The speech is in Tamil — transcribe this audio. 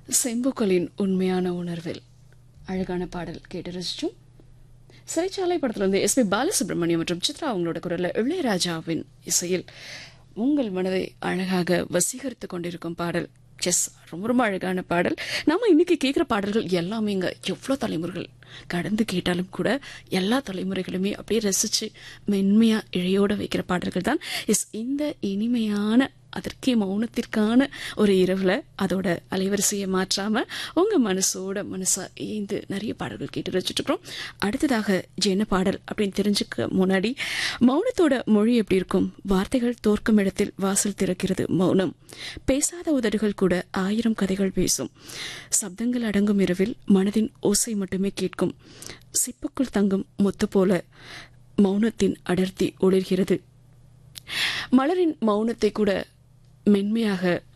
செம்புக்களின் உண்மையான உணர்வில் அழகான பாடல் கேட்டு ரசிச்சோம் சிறைச்சாலை படத்துல வந்து எஸ் பி பாலசுப்ரமணியம் மற்றும் சித்ரா அவங்களோட குரல்ல இளையராஜாவின் இசையில் உங்கள் மனதை அழகாக வசீகரித்துக் கொண்டிருக்கும் பாடல் செஸ் ரொம்ப ரொம்ப அழகான பாடல் நாம இன்னைக்கு கேட்குற பாடல்கள் எல்லாமே இங்க எவ்வளோ தலைமுறைகள் கடந்து கேட்டாலும் கூட எல்லா தலைமுறைகளுமே அப்படியே ரசிச்சு மென்மையா இழையோட வைக்கிற பாடல்கள் தான் எஸ் இந்த இனிமையான அதற்கே மௌனத்திற்கான ஒரு இரவுல அதோட அலைவரிசையை மாற்றாம உங்க மனசோட மனசா ஏந்து நிறைய பாடல்கள் கேட்டு ரசிச்சுட்டு இருக்கிறோம் அடுத்ததாக என்ன பாடல் அப்படின்னு தெரிஞ்சுக்க முன்னாடி மௌனத்தோட மொழி எப்படி இருக்கும் வார்த்தைகள் தோற்கும் இடத்தில் வாசல் திறக்கிறது மௌனம் பேசாத உதடுகள் கூட ஆயிரம் கதைகள் பேசும் சப்தங்கள் அடங்கும் இரவில் மனதின் ஓசை மட்டுமே கேட்கும் சிப்புக்குள் தங்கும் முத்து போல மௌனத்தின் அடர்த்தி ஒளிர்கிறது மலரின் மௌனத்தை கூட மென்மையாக